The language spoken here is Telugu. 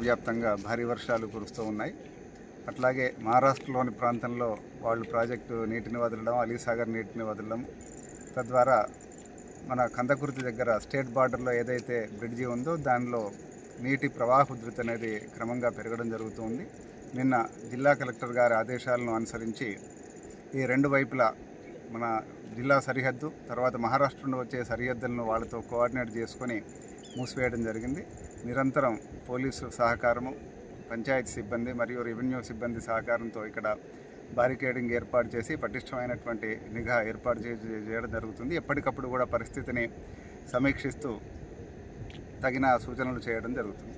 వ్యాప్తంగా భారీ వర్షాలు కురుస్తూ ఉన్నాయి అట్లాగే మహారాష్ట్రలోని ప్రాంతంలో వాళ్ళు ప్రాజెక్టు నీటిని వదలడం అలీసాగర్ నీటిని వదలడం తద్వారా మన కందకుర్తి దగ్గర స్టేట్ బార్డర్లో ఏదైతే బ్రిడ్జి ఉందో దానిలో నీటి ప్రవాహ ఉధృతి అనేది క్రమంగా పెరగడం జరుగుతుంది నిన్న జిల్లా కలెక్టర్ గారి ఆదేశాలను అనుసరించి ఈ రెండు వైపులా మన జిల్లా సరిహద్దు తర్వాత మహారాష్ట్ర నుండి వచ్చే సరిహద్దులను వాళ్ళతో కోఆర్డినేట్ చేసుకొని మూసివేయడం జరిగింది నిరంతరం పోలీసు సహకారము పంచాయతీ సిబ్బంది మరియు రెవెన్యూ సిబ్బంది సహకారంతో ఇక్కడ బారికేడింగ్ ఏర్పాటు చేసి పటిష్టమైనటువంటి నిఘా ఏర్పాటు చే- చేయడం జరుగుతుంది ఎప్పటికప్పుడు కూడా పరిస్థితిని సమీక్షిస్తూ తగిన సూచనలు చేయడం జరుగుతుంది